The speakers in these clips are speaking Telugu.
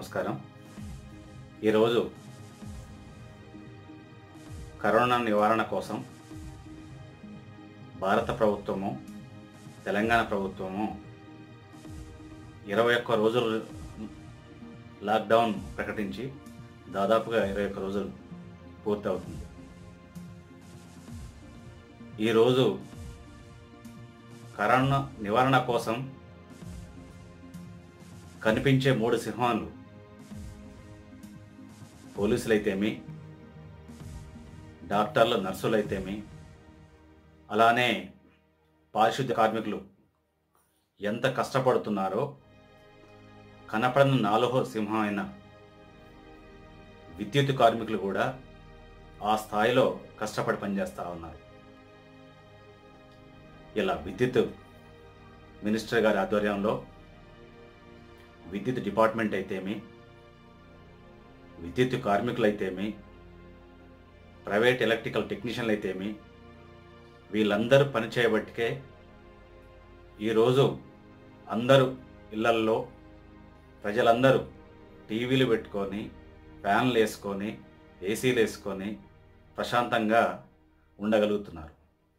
నమస్కారం ఈరోజు కరోనా నివారణ కోసం భారత ప్రభుత్వము తెలంగాణ ప్రభుత్వము ఇరవై ఒక్క రోజులు లాక్డౌన్ ప్రకటించి దాదాపుగా ఇరవై ఒక్క రోజులు పూర్తవుతుంది ఈరోజు కరోనా నివారణ కోసం కనిపించే మూడు సింహాలు పోలీసులైతేమి డాక్టర్లు నర్సులైతేమి అలానే పారిశుద్ధ్య కార్మికులు ఎంత కష్టపడుతున్నారో కనపడని నాలుగో సింహం అయిన విద్యుత్ కార్మికులు కూడా ఆ స్థాయిలో కష్టపడి పనిచేస్తూ ఉన్నారు ఇలా విద్యుత్ మినిస్టర్ గారి ఆధ్వర్యంలో విద్యుత్ డిపార్ట్మెంట్ అయితేమి విద్యుత్ కార్మికులు అయితేమి ప్రైవేట్ ఎలక్ట్రికల్ టెక్నీషియన్లు అయితేమి వీళ్ళందరూ పనిచేయబట్టికే ఈరోజు అందరూ ఇళ్లల్లో ప్రజలందరూ టీవీలు పెట్టుకొని ఫ్యాన్లు వేసుకొని ఏసీలు వేసుకొని ప్రశాంతంగా ఉండగలుగుతున్నారు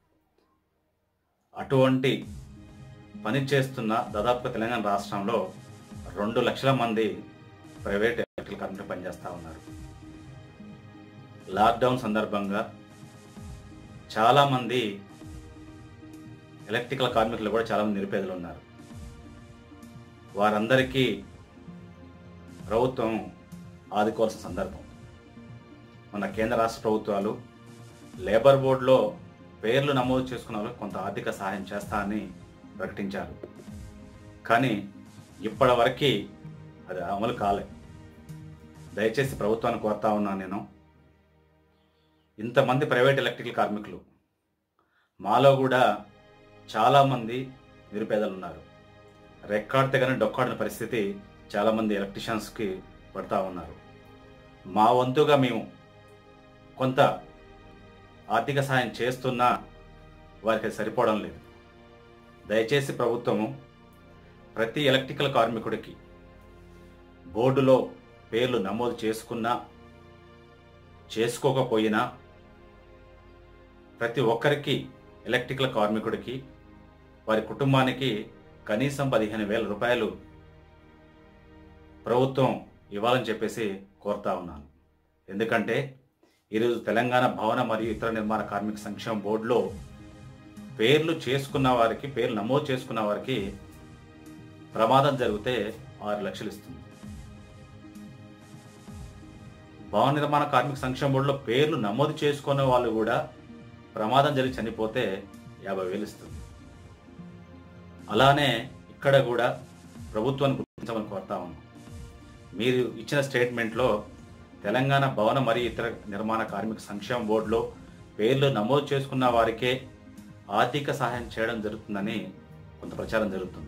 అటువంటి పని చేస్తున్న దాదాపుగా తెలంగాణ రాష్ట్రంలో రెండు లక్షల మంది ప్రైవేట్ ఎలక్ట్రికల్ కార్మికులు పనిచేస్తూ ఉన్నారు లాక్డౌన్ సందర్భంగా చాలామంది ఎలక్ట్రికల్ కార్మికులు కూడా చాలామంది నిరుపేదలు ఉన్నారు వారందరికీ ప్రభుత్వం ఆదుకోవాల్సిన సందర్భం మన కేంద్ర రాష్ట్ర ప్రభుత్వాలు లేబర్ బోర్డులో పేర్లు నమోదు చేసుకున్న వాళ్ళకి కొంత ఆర్థిక సహాయం చేస్తా అని ప్రకటించారు కానీ ఇప్పటి వరకు అది అమలు కాలే దయచేసి ప్రభుత్వాన్ని కోరుతా ఉన్నాను నేను ఇంతమంది ప్రైవేట్ ఎలక్ట్రికల్ కార్మికులు మాలో కూడా చాలామంది నిరుపేదలు ఉన్నారు రెక్కాడితే కానీ డొక్కాడిన పరిస్థితి చాలామంది ఎలక్ట్రిషియన్స్కి పడతా ఉన్నారు మా వంతుగా మేము కొంత ఆర్థిక సహాయం చేస్తున్నా వారికి అది సరిపోవడం లేదు దయచేసి ప్రభుత్వము ప్రతి ఎలక్ట్రికల్ కార్మికుడికి బోర్డులో పేర్లు నమోదు చేసుకున్నా చేసుకోకపోయినా ప్రతి ఒక్కరికి ఎలక్ట్రికల్ కార్మికుడికి వారి కుటుంబానికి కనీసం పదిహేను వేల రూపాయలు ప్రభుత్వం ఇవ్వాలని చెప్పేసి కోరుతా ఉన్నాను ఎందుకంటే ఈరోజు తెలంగాణ భవన మరియు ఇతర నిర్మాణ కార్మిక సంక్షేమ బోర్డులో పేర్లు చేసుకున్న వారికి పేర్లు నమోదు చేసుకున్న వారికి ప్రమాదం జరిగితే ఆరు లక్షలు ఇస్తుంది భవన నిర్మాణ కార్మిక సంక్షేమ బోర్డులో పేర్లు నమోదు చేసుకున్న వాళ్ళు కూడా ప్రమాదం జరిగి చనిపోతే యాభై వేలు ఇస్తుంది అలానే ఇక్కడ కూడా ప్రభుత్వాన్ని గుర్తించమని కోరుతా ఉన్నాం మీరు ఇచ్చిన స్టేట్మెంట్లో తెలంగాణ భవన మరియు ఇతర నిర్మాణ కార్మిక సంక్షేమ బోర్డులో పేర్లు నమోదు చేసుకున్న వారికే ఆర్థిక సహాయం చేయడం జరుగుతుందని కొంత ప్రచారం జరుగుతుంది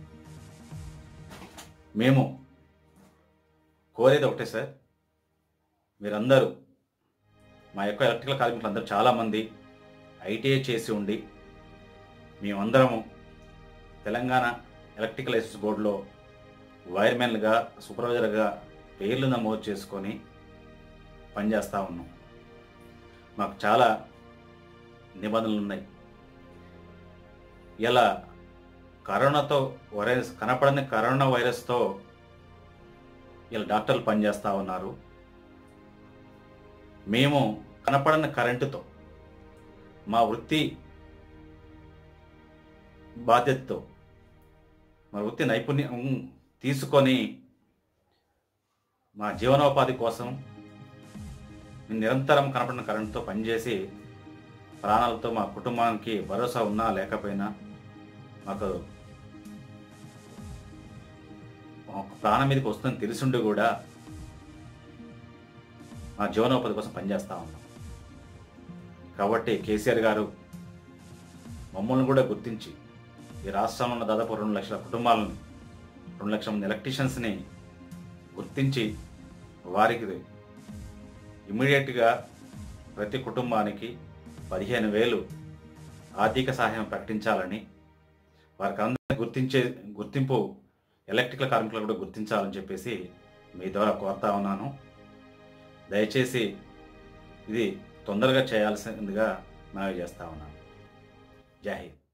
మేము కోరేది ఒకటే సార్ మీరందరూ మా యొక్క ఎలక్ట్రికల్ కార్మికులు అందరూ చాలామంది ఐటీఐ చేసి ఉండి మేమందరము తెలంగాణ ఎలక్ట్రికల్ లైసెన్స్ బోర్డులో వైర్మెన్లుగా సూపర్వైజర్గా పేర్లు నమోదు చేసుకొని పనిచేస్తూ ఉన్నాం మాకు చాలా నిబంధనలు ఉన్నాయి ఇలా కరోనాతో వైరస్ కనపడని కరోనా వైరస్తో ఇలా డాక్టర్లు పనిచేస్తూ ఉన్నారు మేము కనపడని కరెంటుతో మా వృత్తి బాధ్యతతో మా వృత్తి నైపుణ్యం తీసుకొని మా జీవనోపాధి కోసం మేము నిరంతరం కనపడిన కరెంటుతో పనిచేసి ప్రాణాలతో మా కుటుంబానికి భరోసా ఉన్నా లేకపోయినా మాకు ఒక ప్రాణం మీదకి వస్తుందని తెలిసిండి కూడా మా జీవనోపాధి కోసం పనిచేస్తూ ఉన్నాం కాబట్టి కేసీఆర్ గారు మమ్మల్ని కూడా గుర్తించి ఈ రాష్ట్రంలో ఉన్న దాదాపు రెండు లక్షల కుటుంబాలను రెండు లక్షల మంది ఎలక్ట్రీషియన్స్ని గుర్తించి వారికి ఇమ్మీడియట్గా ప్రతి కుటుంబానికి పదిహేను వేలు ఆర్థిక సహాయం ప్రకటించాలని వారికి అందరినీ గుర్తించే గుర్తింపు ఎలక్ట్రికల్ కార్మికులు కూడా గుర్తించాలని చెప్పేసి మీ ద్వారా కోరుతా ఉన్నాను దయచేసి ఇది తొందరగా చేయాల్సిందిగా మనవి చేస్తా ఉన్నాను జై హింద్